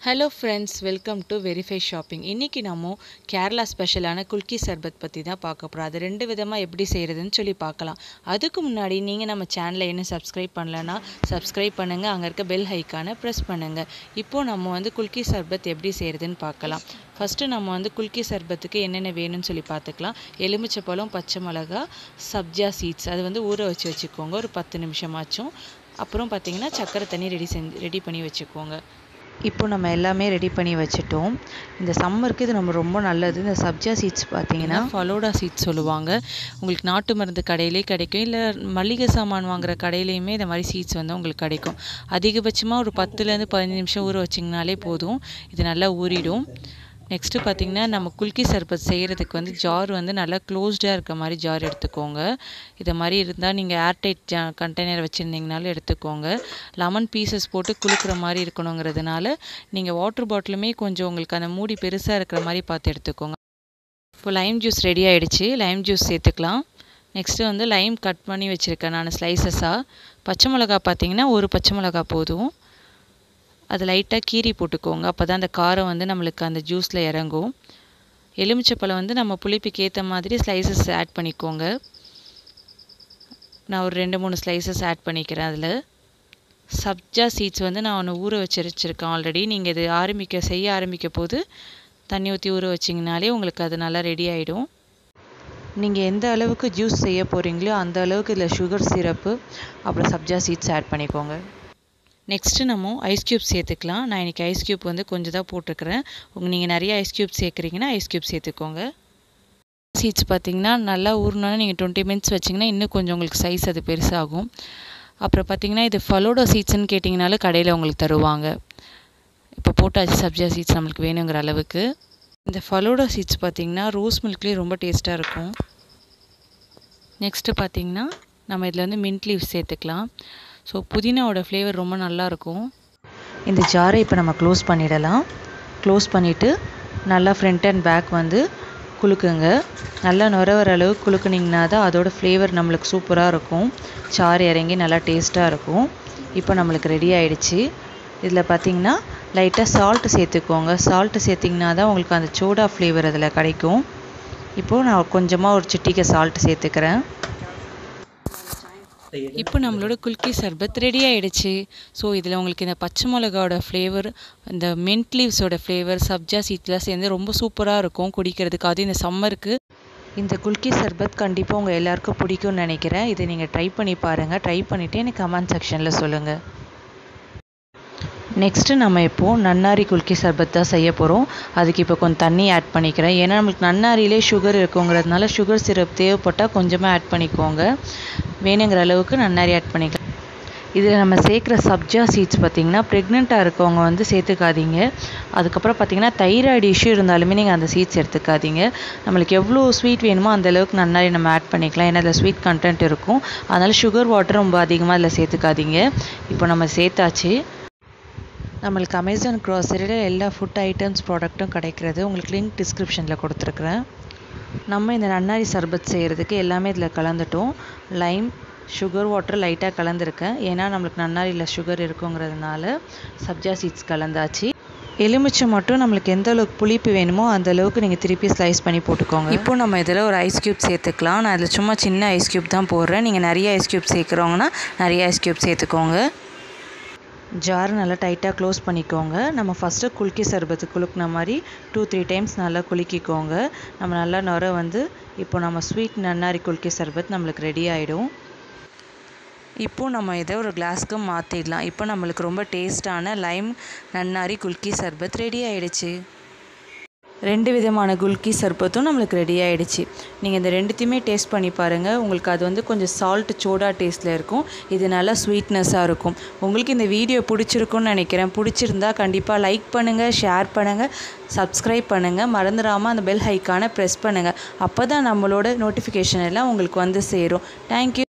hello friends welcome to verify shopping இன்றைக்கி நம்ம கேரளா ஸ்பெஷலான குல்கி சர்பத் பற்றி தான் பார்க்க போகிறோம் அது ரெண்டு விதமாக எப்படி செய்கிறதுன்னு சொல்லி பார்க்கலாம் அதுக்கு முன்னாடி நீங்கள் நம்ம சேனலை இன்னும் சப்ஸ்கிரைப் பண்ணலன்னா சப்ஸ்கிரைப் பண்ணுங்கள் அங்கே இருக்க பெல் ஹைக்கானை ப்ரெஸ் பண்ணுங்கள் இப்போது நம்ம வந்து குல்கி சர்பத் எப்படி செய்கிறதுன்னு பார்க்கலாம் ஃபஸ்ட்டு நம்ம வந்து குல்கி சர்பத்துக்கு என்னென்ன வேணும்னு சொல்லி பார்த்துக்கலாம் எலுமிச்சப்பழம் பச்சை மிளகா சப்ஜா சீட்ஸ் அது வந்து ஊற வச்சு வச்சுக்கோங்க ஒரு பத்து நிமிஷமாச்சும் அப்புறம் பார்த்தீங்கன்னா சக்கரை தண்ணி ரெடி செஞ்சு ரெடி பண்ணி வச்சுக்கோங்க இப்போ நம்ம எல்லாமே ரெடி பண்ணி வச்சுட்டோம் இந்த சம்மருக்கு இது நம்ம ரொம்ப நல்லது இந்த சப்ஜா சீட்ஸ் பார்த்தீங்கன்னா ஃபலோடா சீட்ஸ் சொல்லுவாங்க உங்களுக்கு நாட்டு மருந்து கடையிலே கிடைக்கும் இல்லை மளிகை சாமான் வாங்குற கடையிலையுமே இந்த மாதிரி சீட்ஸ் வந்து உங்களுக்கு கிடைக்கும் அதிகபட்சமாக ஒரு பத்துலேருந்து பதினஞ்சு நிமிஷம் ஊற வச்சிங்கனாலே போதும் இது நல்லா ஊறிடும் நெக்ஸ்ட்டு பார்த்திங்கன்னா நம்ம குல்கி சர்பத் செய்கிறதுக்கு வந்து ஜார் வந்து நல்லா க்ளோஸ்டாக இருக்க மாதிரி ஜார் எடுத்துக்கோங்க இதை மாதிரி இருந்தால் நீங்கள் ஏர்டைட் ஜா கண்டெய்னர் வச்சுருந்தீங்கனாலும் எடுத்துக்கோங்க லெமன் பீசஸ் போட்டு குலுக்கிற மாதிரி இருக்கணுங்கிறதுனால நீங்கள் வாட்டர் பாட்டிலுமே கொஞ்சம் உங்களுக்கு அந்த மூடி பெருசாக இருக்கிற மாதிரி பார்த்து எடுத்துக்கோங்க இப்போ லைம் ஜூஸ் ரெடி ஆகிடுச்சு லைம் ஜூஸ் சேர்த்துக்கலாம் நெக்ஸ்ட்டு வந்து லைம் கட் பண்ணி வச்சுருக்கேன் நான் ஸ்லைசஸாக பச்சை மிளகா பார்த்தீங்கன்னா ஒரு பச்சை மிளகா போதும் அது லைட்டாக கீரி போட்டுக்கோங்க அப்போ தான் அந்த காரம் வந்து நம்மளுக்கு அந்த ஜூஸில் இறங்கும் எலுமிச்சப்பழம் வந்து நம்ம புளிப்புக்கு ஏற்ற மாதிரி ஸ்லைசஸ் ஆட் பண்ணிக்கோங்க நான் ஒரு ரெண்டு மூணு ஸ்லைசஸ் ஆட் பண்ணிக்கிறேன் அதில் சப்ஜா சீட்ஸ் வந்து நான் ஒன்று ஊற வச்சு வச்சுருக்கேன் ஆல்ரெடி நீங்கள் இது ஆரம்பிக்க செய்ய ஆரம்பிக்க போது தண்ணி ஊற்றி ஊற வச்சிங்கனாலே உங்களுக்கு அது நல்லா ரெடி ஆகிடும் நீங்கள் எந்த அளவுக்கு ஜூஸ் செய்ய போகிறீங்களோ அந்த அளவுக்கு இதில் சுகர் சிரப்பு அப்புறம் சப்ஜா சீட்ஸ் ஆட் பண்ணிக்கோங்க நெக்ஸ்ட்டு நம்ம ஐஸ் க்யூப் சேர்த்துக்கலாம் நான் இன்றைக்கி ஐஸ் க்யூப் வந்து கொஞ்சம் தான் போட்டிருக்கிறேன் உங்கள் நீங்கள் நிறைய ஐஸ் க்யூப் சேர்க்குறீங்கன்னா ஐஸ் க்யூப் சேர்த்துக்கோங்க சீட்ஸ் பார்த்தீங்கன்னா நல்லா ஊறினோன்னா நீங்கள் டுவெண்ட்டி மினிட்ஸ் வச்சிங்கன்னா இன்னும் கொஞ்சம் உங்களுக்கு சைஸ் அது பெருசாகும் அப்புறம் பார்த்தீங்கன்னா இது ஃபலோடோ சீட்ஸ்னு கேட்டிங்கனாலும் கடையில் உங்களுக்கு தருவாங்க இப்போ போட்டாச்சு சப்ஜா சீட்ஸ் நம்மளுக்கு வேணுங்கிற அளவுக்கு இந்த ஃபலோடோ சீட்ஸ் பார்த்திங்கன்னா ரோஸ் மில்க்லேயே ரொம்ப டேஸ்ட்டாக இருக்கும் நெக்ஸ்ட்டு பார்த்திங்கன்னா நம்ம இதில் வந்து மின்ட் லீவ்ஸ் சேர்த்துக்கலாம் ஸோ புதினாவோட ஃப்ளேவர் ரொம்ப நல்லாயிருக்கும் இந்த ஜாரை இப்போ நம்ம க்ளோஸ் பண்ணிடலாம் க்ளோஸ் பண்ணிவிட்டு நல்லா ஃப்ரண்ட் அண்ட் பேக் வந்து குலுக்குங்க நல்லா நுர வர அளவுக்கு குலுக்குனிங்கன்னா தான் அதோடய ஃப்ளேவர் நம்மளுக்கு சூப்பராக இருக்கும் சாறு இறங்கி நல்லா டேஸ்ட்டாக இருக்கும் இப்போ நம்மளுக்கு ரெடி ஆகிடுச்சு இதில் பார்த்திங்கன்னா லைட்டாக சால்ட்டு சேர்த்துக்கோங்க சால்ட்டு சேர்த்திங்கன்னா தான் உங்களுக்கு அந்த சோடா ஃப்ளேவர் அதில் கிடைக்கும் இப்போது நான் கொஞ்சமாக ஒரு சிட்டிக்கை சால்ட்டு சேர்த்துக்கிறேன் இப்போ நம்மளோட குல்கி சர்பத் ரெடி ஆகிடுச்சு ஸோ இதில் உங்களுக்கு இந்த பச்சை மிளகாவோட ஃப்ளேவர் இந்த மின்ட் லீவ்ஸோட ஃப்ளேவர் சப்ஜா சீட்லாம் சேர்ந்து ரொம்ப சூப்பராக இருக்கும் குடிக்கிறதுக்கு அது இந்த சம்மருக்கு இந்த குல்கி சர்பத் கண்டிப்பாக உங்கள் எல்லாருக்கும் பிடிக்கும்னு நினைக்கிறேன் இதை நீங்கள் ட்ரை பண்ணி பாருங்கள் ட்ரை பண்ணிவிட்டு எனக்கு கமெண்ட் செக்ஷனில் சொல்லுங்கள் நெக்ஸ்ட்டு நம்ம இப்போது நன்னாரி குல்கி சர்பத் தான் செய்ய போகிறோம் அதுக்கு இப்போ கொஞ்சம் தண்ணி ஆட் பண்ணிக்கிறேன் ஏன்னா நம்மளுக்கு நன்னாரியிலே சுகர் இருக்குங்கிறதுனால சுகர் சிரப் தேவைப்பட்டால் கொஞ்சமாக ஆட் பண்ணிக்கோங்க வேணுங்கிற அளவுக்கு நன்னாரி ஆட் பண்ணிக்கலாம் இதில் நம்ம சேர்க்குற சப்ஜா சீட்ஸ் பார்த்திங்கன்னா ப்ரெக்னெண்ட்டாக இருக்கவங்க வந்து சேர்த்துக்காதீங்க அதுக்கப்புறம் பார்த்திங்கன்னா தைராய்டு இஷ்யூ இருந்தாலுமே நீங்கள் அந்த சீட்ஸ் எடுத்துக்காதீங்க நம்மளுக்கு எவ்வளோ ஸ்வீட் வேணுமோ அந்த அளவுக்கு நன்னாரி நம்ம ஆட் பண்ணிக்கலாம் ஏன்னா அதில் ஸ்வீட் கண்டென்ட் இருக்கும் அதனால் சுகர் வாட்டர் ரொம்ப அதிகமாக அதில் சேர்த்துக்காதீங்க இப்போ நம்ம சேர்த்தாச்சு நம்மளுக்கு அமேசான் க்ராசரியில் எல்லா ஃபுட் ஐட்டம்ஸ் ப்ராடக்ட்டும் கிடைக்கிறது உங்களுக்கு லிங்க் டிஸ்கிரிப்ஷனில் கொடுத்துருக்குறேன் நம்ம இந்த நன்னாரி சர்பத் செய்கிறதுக்கு எல்லாமே இதில் கலந்துட்டோம் லைம் சுகர் வாட்டர் லைட்டாக கலந்துருக்கேன் ஏன்னா நம்மளுக்கு நன்னாரியில் சுகர் இருக்குங்கிறதுனால சப்ஜா சீட்ஸ் கலந்தாச்சு எலுமிச்சை மட்டும் நம்மளுக்கு எந்த அளவுக்கு புளிப்பு வேணுமோ அந்த அளவுக்கு நீங்கள் திருப்பி ஸ்லைஸ் பண்ணி போட்டுக்கோங்க இப்போ நம்ம இதில் ஒரு ஐஸ் க்யூப் சேர்த்துக்கலாம் நான் இதில் சும்மா சின்ன ஐஸ் க்யூப் தான் போடுறேன் நீங்கள் நிறைய ஐஸ் க்யூப் சேர்க்குறவங்கன்னா நிறைய ஐஸ் க்யூப் சேர்த்துக்கோங்க ஜார் நல்லா டைட்டாக க்ளோஸ் பண்ணிக்கோங்க நம்ம ஃபஸ்ட்டு குலுக்கி சர்பத்து குலுக்கின மாதிரி டூ த்ரீ டைம்ஸ் நல்லா குலுக்கிக்கோங்க நம்ம நல்லா நுர வந்து இப்போ நம்ம ஸ்வீட் நன்னாரி குலுக்கி சர்பத் நம்மளுக்கு ரெடி ஆகிடும் இப்போது நம்ம இதை ஒரு கிளாஸ்க்கு மாற்றிடலாம் இப்போ நம்மளுக்கு ரொம்ப டேஸ்ட்டான லைம் நன்னாரி குல்கி சர்பத் ரெடி ஆகிடுச்சு ரெண்டு விதமான குல்கி சர்பத்தும் நம்மளுக்கு ரெடி ஆகிடுச்சு நீங்கள் இந்த ரெண்டுத்தையுமே டேஸ்ட் பண்ணி பாருங்கள் உங்களுக்கு அது வந்து கொஞ்சம் சால்ட் சோடா டேஸ்ட்டில் இருக்கும் இது நல்லா ஸ்வீட்னஸாக இருக்கும் உங்களுக்கு இந்த வீடியோ பிடிச்சிருக்குன்னு நினைக்கிறேன் பிடிச்சிருந்தா கண்டிப்பாக லைக் பண்ணுங்கள் ஷேர் பண்ணுங்கள் சப்ஸ்கிரைப் பண்ணுங்கள் மறந்துடாமல் அந்த பெல் ஹைக்கானை ப்ரெஸ் பண்ணுங்கள் அப்போ தான் நம்மளோட நோட்டிஃபிகேஷன் எல்லாம் உங்களுக்கு வந்து சேரும் தேங்க்யூ